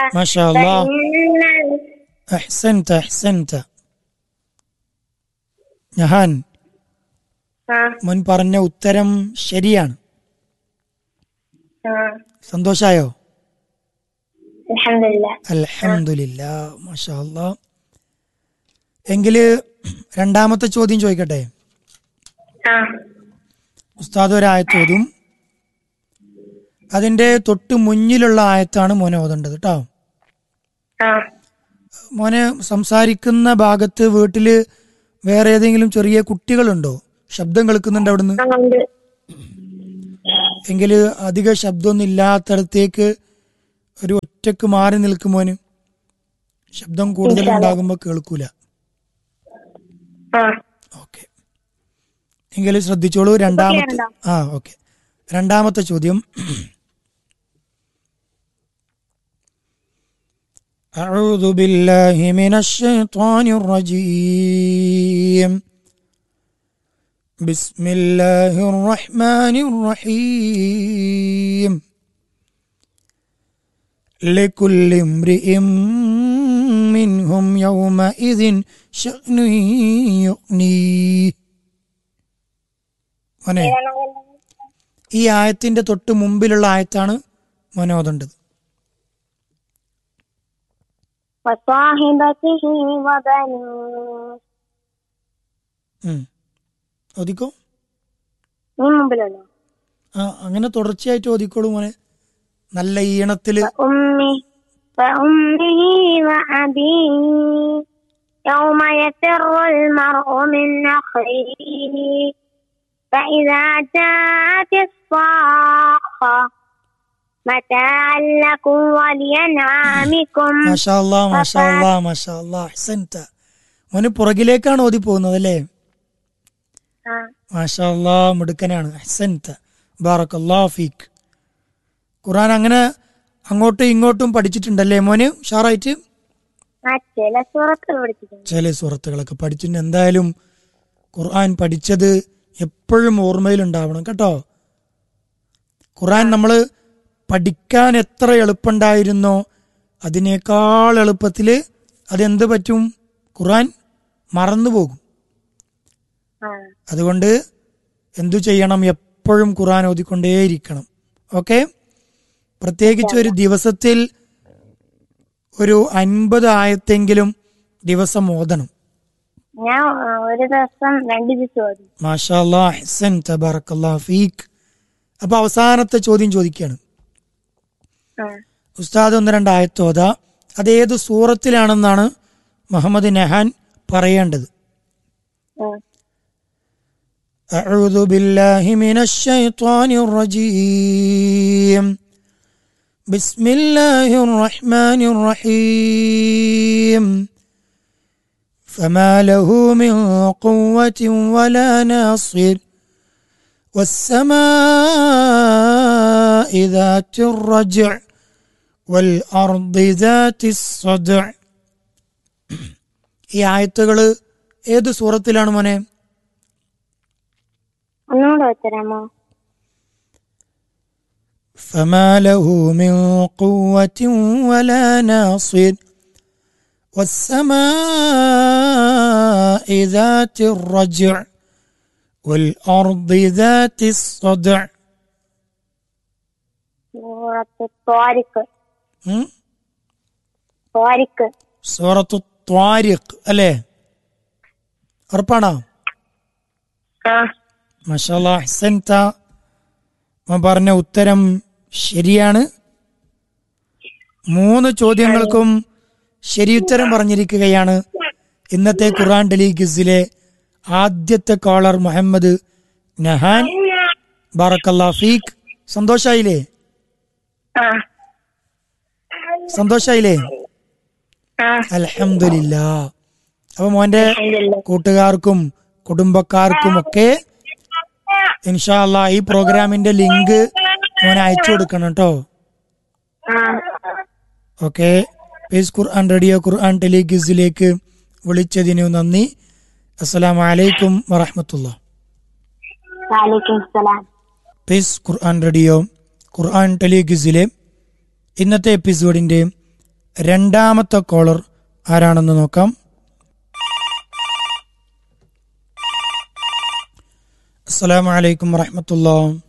ما شاء الله فإن أحسنت أحسنت നഹാൻ ആ മുൻ പറഞ്ഞ ഉത്തരം ശരിയാണ് ആ സന്തോഷായോ അൽഹംദുലില്ലാ അൽഹംദുലില്ല മാഷാ അല്ലാ എങ്കില് രണ്ടാമത്തെ ചോദ്യം ചോദിക്കട്ടെ ആ ഉസ്താദ് ഒരു ആയത്തോതും അതിന്റെ തൊട്ട് മുന്നിലുള്ള ആയത്താണ് മോനെ ഓതേണ്ടത് കേട്ടോ ആ മോനെ സംസാരിക്കുന്ന ഭാഗത്ത് വീട്ടില് വേറെ ഏതെങ്കിലും ചെറിയ കുട്ടികളുണ്ടോ ശബ്ദം കേൾക്കുന്നുണ്ട് അവിടുന്ന് ആ, ഉണ്ട് എങ്കിൽ അധിക ശബ്ദമൊന്നും ഇല്ലാത്തടത്തേക്ക് ഒരു ഒറ്റക്ക് മാറി നിൽക്കും മോന് ശബ്ദം കൂടുതൽ ഉണ്ടാകുമ്പോൾ കേൾക്കൂല ആ ഓക്കെ എങ്കിൽ ശ്രദ്ധിച്ചോളൂ രണ്ടാമത്തെ ഉണ്ടോ? ആ ഓക്കെ രണ്ടാമത്തെ ചോദ്യം أعوذ بالله من الشيطان الرجيم بسم الله الرحمن الرحيم لكل امرئ منهم يومئذ شأن يغنيه മോനെ ഈ ആയത്തിന്റെ തൊട്ട് മുമ്പിലുള്ള ആയത്താണ് മോനോദണ്ടത് وصاحبته وبنيه ഓദിക്കോ നീ മുമ്പിലുണ്ടോ ആ അങ്ങനെ തുടർച്ചയായിട്ട് ഓദിക്കോളൂ മോനെ നല്ല ഈണത്തില് وأمه وأمه وأبيه يوم يفر المرء من أخيه فإذا جاءت الصاخة متاعا لكم ولأنعامكم മാഷാ അല്ലാ മാഷാ അല്ലാ മാഷാ അല്ലാ അഹ്സൻത മോന് പുറകിലേക്കാണ് ഓതി പോകുന്നത് അല്ലേ آه. മാഷാ അല്ലാ മിടുക്കനാണ് അഹ്സൻത ബാറക്കല്ലാ ഫീക്ക് ഖുർആൻ അങ്ങനെ അങ്ങോട്ടും ഇങ്ങോട്ടും പഠിച്ചിട്ടുണ്ടല്ലേ മോന് ഉഷാറായിട്ട് ആ ചില സൂറത്തുകൾ പഠിച്ചിട്ടുണ്ട് ചില സുഹൃത്തുക്കളൊക്കെ പഠിച്ചിട്ടുണ്ട് എന്തായാലും ഖുർആൻ പഠിച്ചത് എപ്പോഴും ഓർമ്മയിലുണ്ടാവണം കേട്ടോ ഖുർആൻ നമ്മൾ പഠിക്കാൻ എത്ര എളുപ്പമുണ്ടായിരുന്നോ അതിനേക്കാൾ എളുപ്പത്തിൽ അതെന്ത് പറ്റും ഖുർആൻ മറന്നുപോകും ആ അതുകൊണ്ട് എന്തു ചെയ്യണം എപ്പോഴും ഖുർആൻ ഓതിക്കൊണ്ടേയിരിക്കണം ഓക്കെ പ്രത്യേകിച്ച് ഒരു ദിവസത്തിൽ ഒരു അൻപത് ആയത്തെങ്കിലും ദിവസം ഓതണം ഞാൻ ആ, ഒരു ദിവസം രണ്ട് ദിവസം ഓടി മാഷാ ഹസൻ തബാറക്കല്ലാ ഫീക്ക് അപ്പൊ അവസാനത്തെ ചോദ്യം ചോദിക്കുകയാണ് ആ ഉസ്താദ് ഒന്ന് രണ്ട് ആയത്തോത അതേത് സൂറത്തിലാണെന്നാണ് മുഹമ്മദ് നഹാൻ പറയേണ്ടത് ആ أعوذ بالله من الشيطان الرجيم بسم الله الرحمن الرحيم فما له من قوة ولا ناصر والسماء ذات الرجع والأرض ذات الصدع ഈ ആയത്തുകൾ ഏത് സൂറത്തിലാണ് മോനെ ഒന്നുകൂടെ വെച്ചരാമോ فما له من قوة ولا ناصر والسماء ذات الرجع والأرض ذات الصدع സൂറത്ത് ത്വാരിക്ക് ഉം? ത്വാരിക്ക് സൂറത്തു ത്വാരിഖ് അല്ലേ ഉറപ്പാണോ ആ മഷാല്ലാ ഹസൻത അവൻ പറഞ്ഞ ഉത്തരം ശരിയാണ് മൂന്ന് ചോദ്യങ്ങൾക്കും ശരിയുത്തരം പറഞ്ഞിരിക്കുകയാണ് ഇന്നത്തെ ഖുറാൻ ഡലി ഗിസിലെ ആദ്യത്തെ കോളർ മുഹമ്മദ് നഹാൻ ബാറക്കല്ലാ ഫീഖ് സന്തോഷായില്ലേ ആ സന്തോഷായില്ലേ ആ അൽഹംദുലില്ല അപ്പൊ മോന്റെ അൽഹംദുലില്ലാ. കൂട്ടുകാർക്കും കുടുംബക്കാർക്കും ഒക്കെ ഇൻഷാല്ല ഈ പ്രോഗ്രാമിന്റെ ലിങ്ക് മോൻ അയച്ചു കൊടുക്കണം കേട്ടോ ആ okay Peace Quran radio Quran ടെലിഗിസിലേക്ക് വിളിച്ചതിനു നന്ദി അസ്സലാമു അലൈക്കും വറഹമത്തുള്ള വാലേക്കും സലാം പേസ് ഖുർആൻ റേഡിയോ ഖുർആൻ ടെലിഗിസിലെ ഇന്നത്തെ എപ്പിസോഡിന്റെ രണ്ടാമത്തെ കോളർ ആരാണെന്ന് നോക്കാം അസ്സലാമു അലൈക്കും വറഹമത്തുള്ള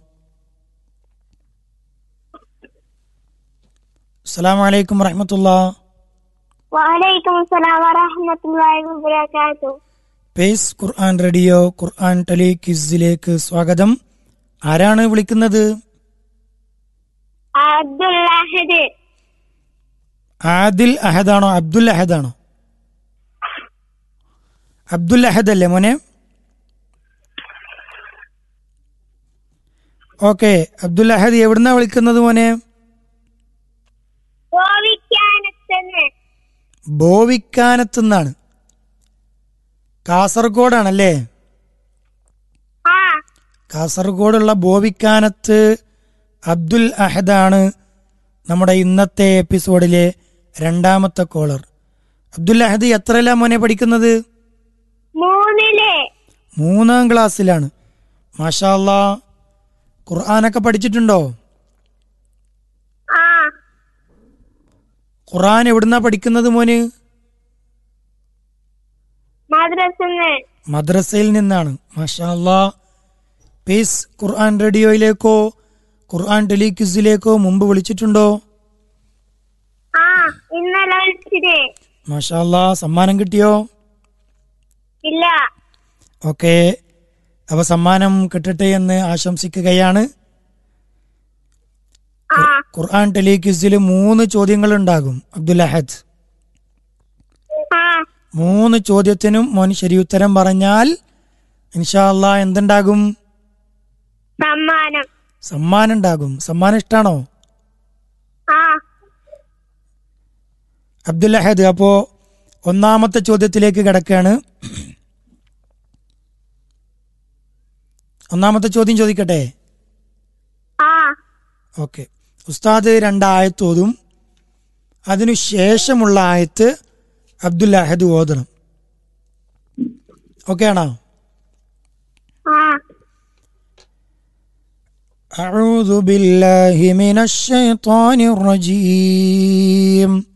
അസ്സലാമു അലൈക്കും വറഹമത്തുള്ള വലൈക്കും അസ്സലാം വറഹ്മത്തുള്ളാഹി വബറകാതുഹു Peace Quran radio Quran tele ക്വിസിലേക്ക് സ്വാഗതം ആരാണ് വിളിക്കുന്നത് അബ്ദുൽ അഹദ് ആദിൽ അഹദാണോ അബ്ദുൽ അഹദാണോ അബ്ദുൽ അഹദ് അല്ലേ മോനെ ഓക്കെ അബ്ദുൽ അഹദ് എവിടുന്നാ വിളിക്കുന്നത് മോനെ ഗോവിക്കാനത്തുനിന്ന് ബോവിക്കാനത്ത് നിന്നാണ് കാസർഗോഡാണല്ലേ ആ കാസർഗോഡുള്ള ബോവിക്കാനത്ത് അബ്ദുൽ അഹദാണ് നമ്മുടെ ഇന്നത്തെ എപ്പിസോഡിലെ രണ്ടാമത്തെ കോളർ അബ്ദുൽ അഹദ് എത്രയല്ല മോനെ പഠിക്കുന്നത് മൂന്നില് മൂന്നാം ക്ലാസ്സിലാണ് മാഷാല്ലാ ഖുർആാനൊക്കെ പഠിച്ചിട്ടുണ്ടോ ആ ഖുർആൻ എവിടുന്നാ പഠിക്കുന്നത് മോന് മദ്രസന്ന് മദ്രസയിൽ നിന്നാണ് മാഷാല്ലാ പീസ് ഖുർആൻ റേഡിയോയിലേക്കോ ഖുർആൻ ടെലിക്യൂസിലേക്കോ മുമ്പ് വിളിച്ചിട്ടുണ്ടോ ആ ഇന്നലെ വിളിച്ചിട്ട് മാഷാല്ലാ സമ്മാനം കിട്ടിയോ ഇല്ല ഓക്കെ അപ്പൊ സമ്മാനം കിട്ടട്ടെ എന്ന് ആശംസിക്കുകയാണ് ആ ഖുർആൻ ടെലിക്യൂസിൽ മൂന്ന് ചോദ്യങ്ങൾ ഉണ്ടാകും അബ്ദുൽ അഹദ് ആ മൂന്ന് ചോദ്യത്തിനും മോൻ ശരിയുത്തരം പറഞ്ഞാൽ ഇൻഷാല്ല എന്തുണ്ടാകും സമ്മാനം സമ്മാനം ഉണ്ടാകും സമ്മാനം ഇഷ്ടാണോ ആ അബ്ദുൽ അഹദ് അപ്പോ ഒന്നാമത്തെ ചോദ്യത്തിലേക്ക് കിടക്കുകയാണ് ഒന്നാമത്തെ ചോദ്യം ചോദിക്കട്ടെ ആ ഓക്കെ ഉസ്താദ് രണ്ടായത്ത് ഓതും അതിനു ശേഷമുള്ള ആയത്ത് അബ്ദുൽ അഹദ് ഓതണം ഓക്കെ ആണോ ആ أعوذ بالله من الشيطان الرجيم